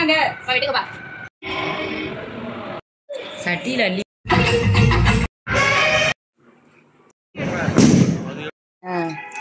வாங்க போயிட்டுப்பா சட்டியில் அள்ளி ஆ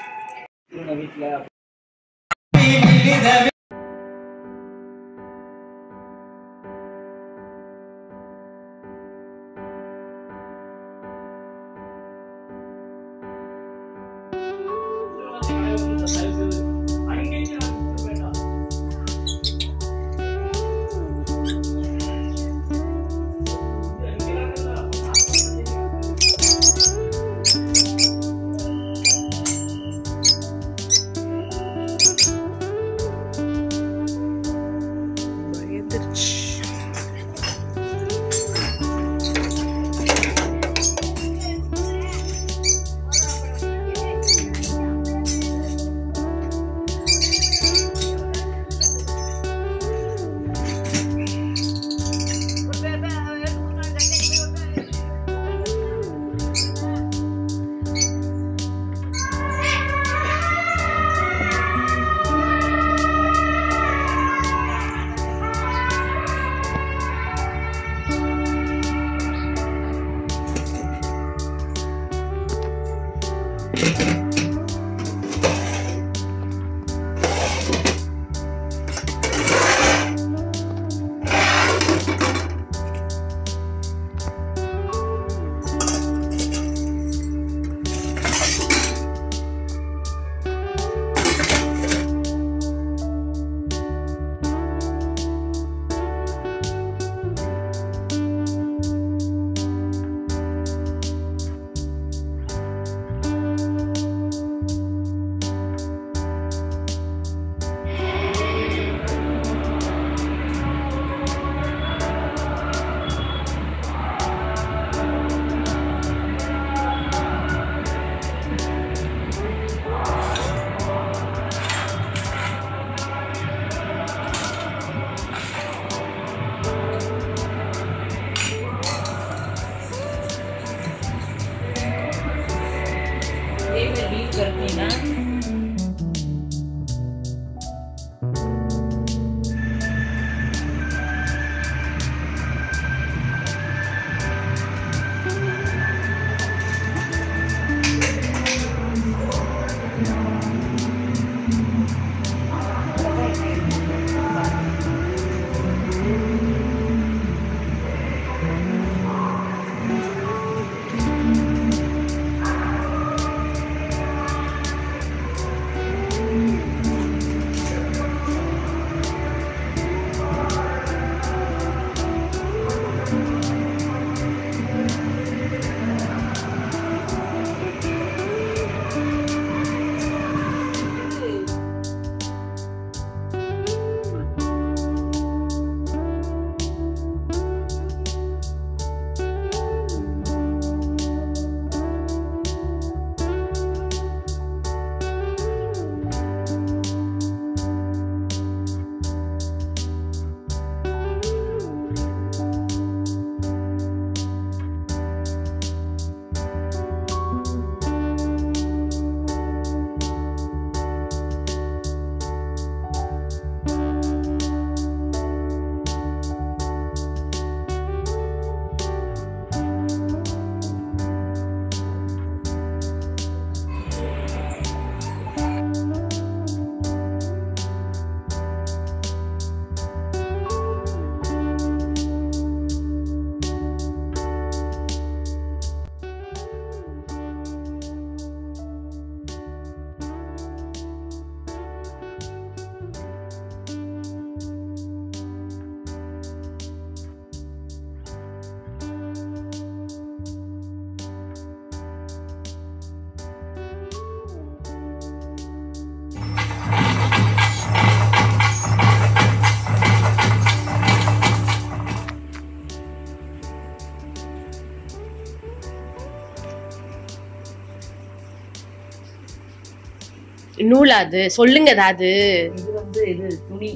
நூலா அது சொல்லுங்க அது இது வந்து இது துணி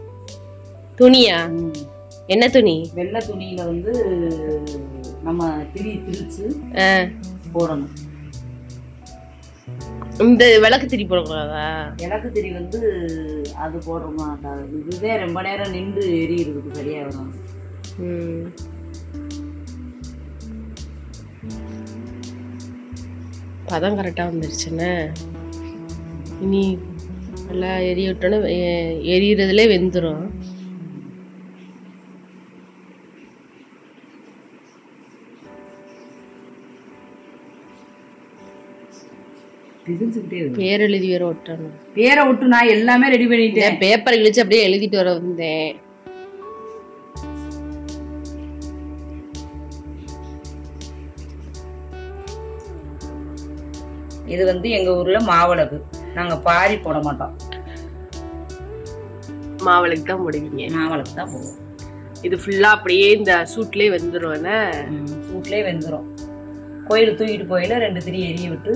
துணியா ம். என்ன துணி வெள்ளை துணியில வந்து நம்ம திரி திரிச்சு ஆ, போடணும் இந்த விளக்கு திரி போடக்கூடாதா எனக்கு திரி வந்து அது போடுற மாட்டாது இதுவே ரொம்ப நேரம் நின்று எரியிறதுக்கு சரியா வரும் ம். பதம் கரெக்டாக வந்துருச்சுன்னு இனி நல்லா எரிய விட்டோன்னே எ- எரியறதுலே வெந்துடும் பிரிஞ்சுக்கிட்டே இருக்கு பேர் எழுதி வேற ஒட்டணும் பேரை விட்டு நான் எல்லாமே ரெடி பண்ணிட்டேன் பேப்பர் கிழிச்சு அப்படியே எழுதிட்டு வர வந்தேன் இது வந்து எங்க ஊர்ல மாவிளக்கு நாங்க பாரி போட மாட்டோம் மாவளுக்கு தான் போடுவீங்க மாவிளக்கு தான் போடுவோம் இது ஃபுல்லா அப்படியே இந்த சூட்லயே வெந்துரும் வீட்லயே வெந்துடும் கோயில் தூக்கிட்டு போயில ரெண்டு திரி எரிய விட்டு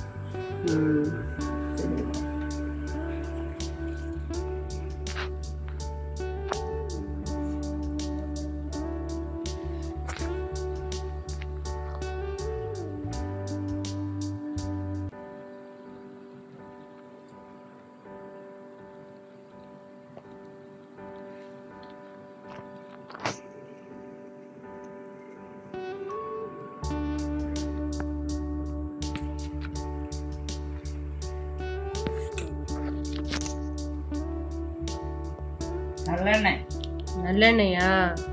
நல்லெண்ணெய் நல்லெண்ணெயா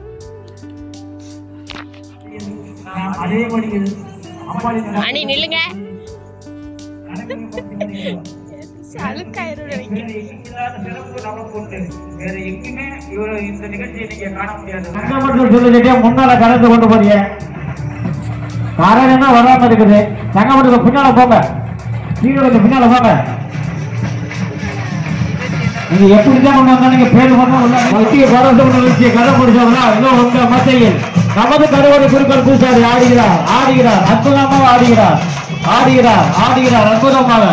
அணி நில்லுங்க சங்கமத்தில் சொல்லிட்டே முன்னால கலந்து கொண்டு போறீங்க காரணம் தான் வராம இருக்குது சங்கமத்துக்கு பின்னால போங்க கீழே கொஞ்சம் பின்னால போங்க நீங்க எப்படி தான் கொண்டு வந்தா நீங்க பேர் மட்டும் மத்திய பரவசம் நிகழ்ச்சியை கதை முடிச்சவங்களா இன்னும் உங்க மத்தியில் நமது கருவறை குருக்கள் பூசாரி ஆடுகிறார் ஆடுகிறார் அற்புதமாக ஆடுகிறார் ஆடுகிறார் ஆடுகிறார் அற்புதமாக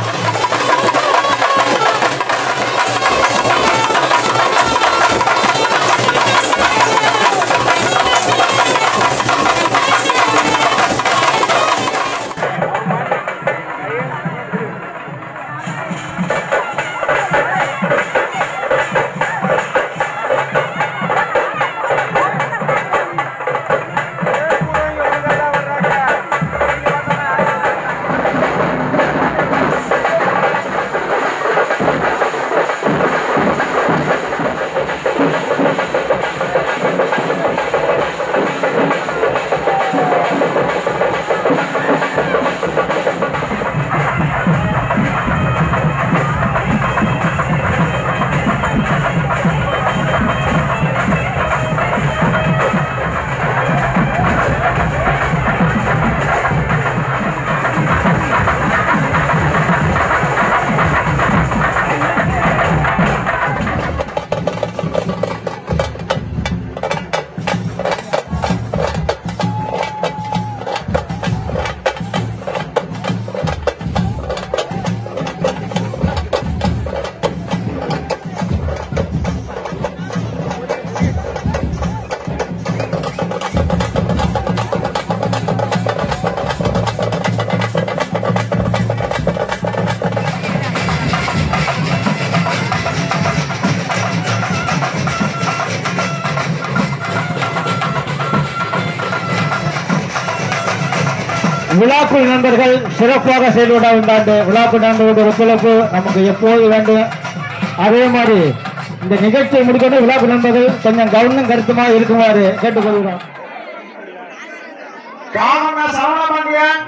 விழாக்குள் நண்பர்கள் சிறப்பாக செயல்பட உண்டாண்டு விழாக்குள் நண்பர்களுடைய ஒத்துழைப்பு நமக்கு எப்போது வேண்டும் அதே மாதிரி இந்த நிகழ்ச்சியை முடிக்கணும் விழாக்குள் நண்பர்கள் கொஞ்சம் கவனம் கருத்துமாக இருக்குமாறு கேட்டுக்கொள்கிறோம் சரவணபாண்டியன்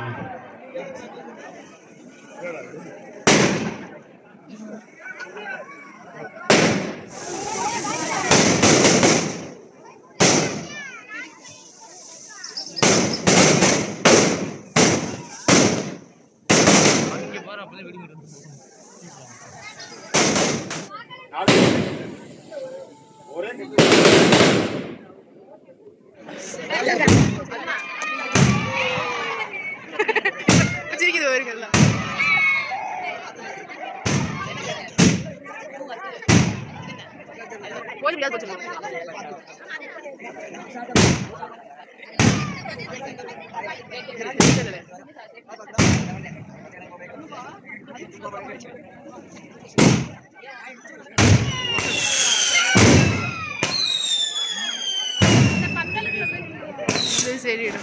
இது சரியிடும்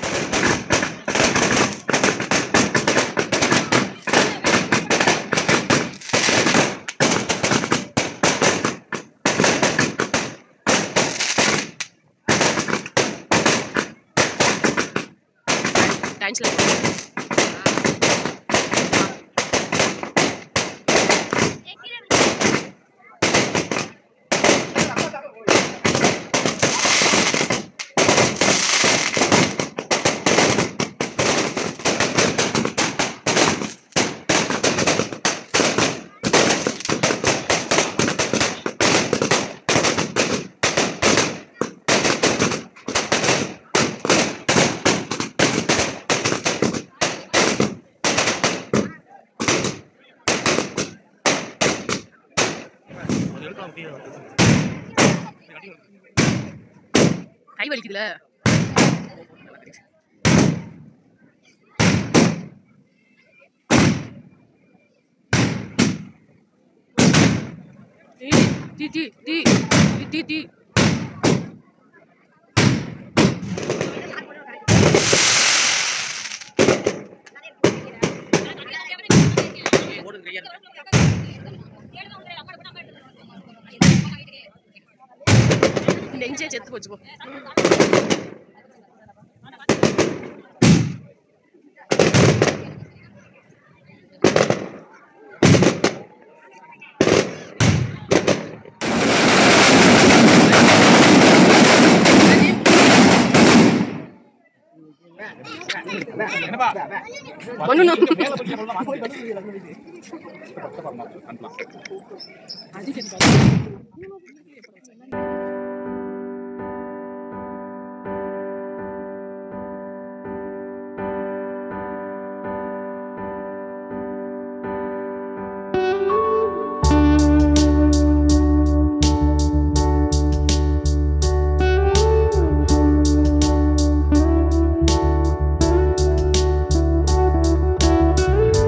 டான்ஸ்ல கை வலிக்குதுல ஏய், டி டி டி டி டி டி நெஞ்சே செத்து போச்சு போ ஒண்ணு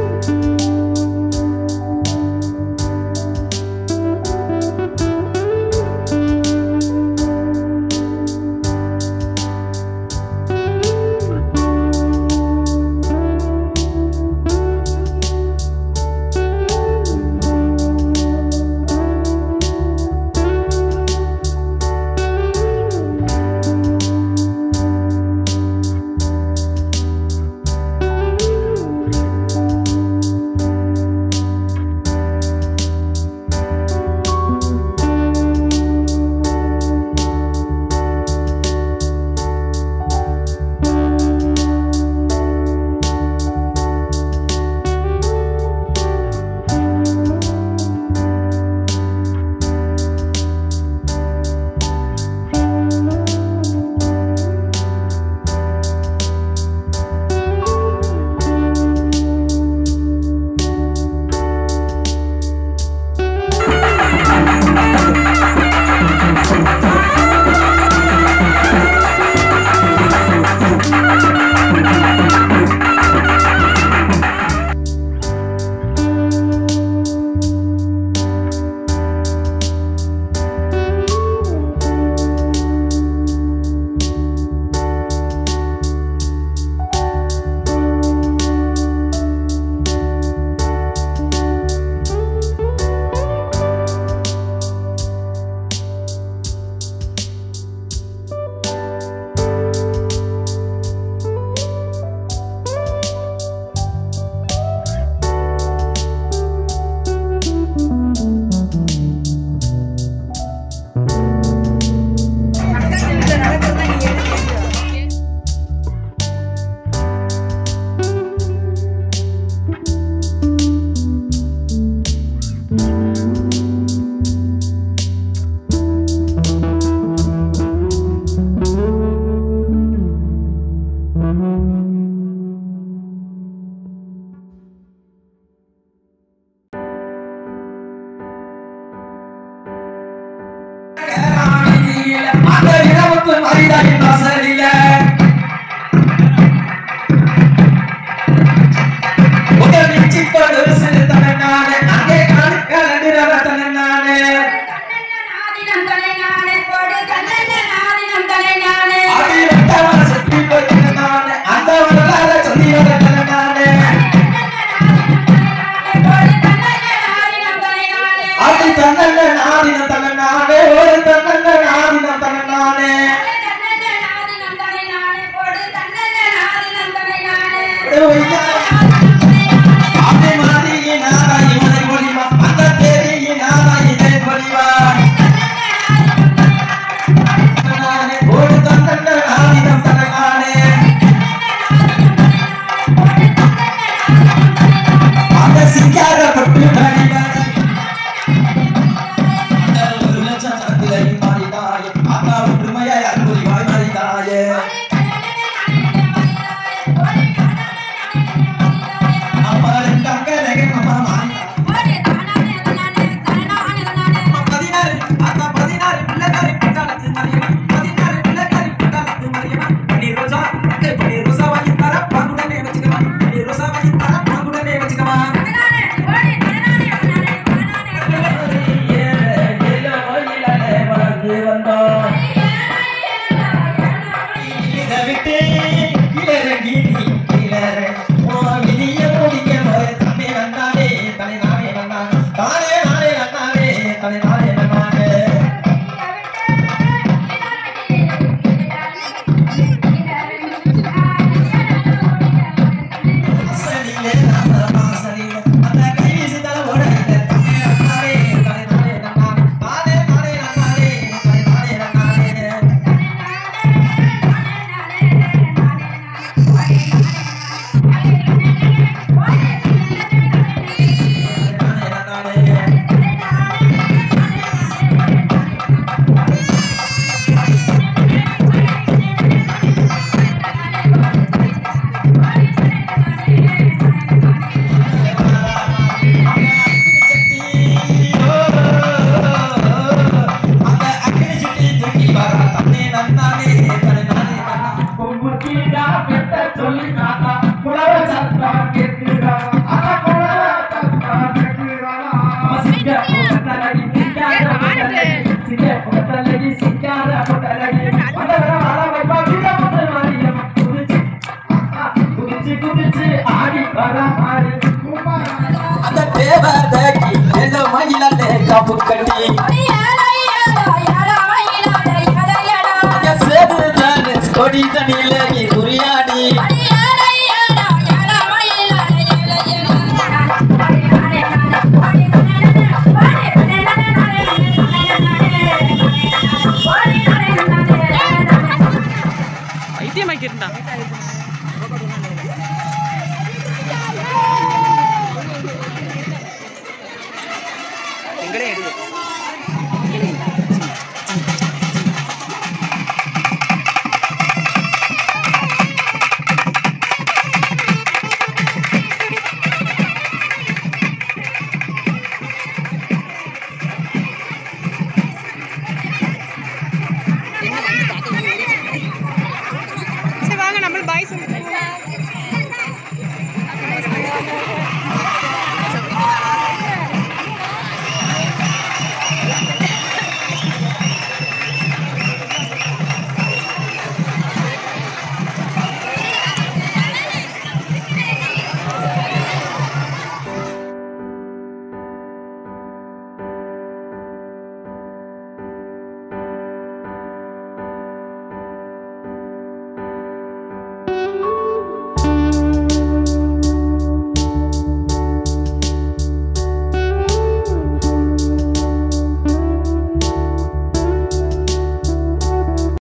Thank தன்னான தன்னானே அடி வட்டவன சுத்தி போய் தன்னானே அந்த வரலாற சொல்லி வர தன்னானே அடி தன்னல்ல நாடின தன்னானே ஒரு தன்னல்ல நாடின தன்னானே அடி மாறி நாராய் மலை பொழிவா அந்த தேரி நாராய் இதை பொழிவா தன்னானே ஒரு தன்னல்ல நாடின தன்னானே அந்த சிங்கார பட்டு நடிகாரே அந்த ஒரு லட்சம் சத்திரை மாறிதாயே அந்த ஒற்றுமையாய் அன்புரிவாய் மறிதாயே அம்மா ரெண்டாங்க நகை அம்மா மாறிதா பதினாறு அந்த பதினாறு பிள்ளைக்காரி பிள்ளைக்கு மறியமா பதினாறு பிள்ளைக்காரி பிள்ளைக்கு மறியமா நீ ரோசா நீ ரோசா வாங்கி தர பங்குடனே வச்சுக்கமா நீ ரோசா வாங்கி தர பங்குடனே வச்சுக்கமா வளர்ந்து வந்தோம் இதை விட்டு கீழறங்கி நீ கீழற உன் விதிய முடிக்க போய் தன்னை வந்தானே தன்னை நானே வந்தான் தானே நானே வந்தானே தன்னை நானே வந்தானே வாசலிலே அந்த வாசலிலே அந்த கை வீசி தலை ஓட தன்னை வந்தானே தன்னை நானே வந்தான் தானே நானே வந்தானே தன்னை நானே வந்தானே அந்த தேவதைக்கு எல்லோ மயிலே காப்பு கட்டி சேது தானே கொடி தண்ணியில நீ துரியாடி வைத்தியமாக்கிருந்தா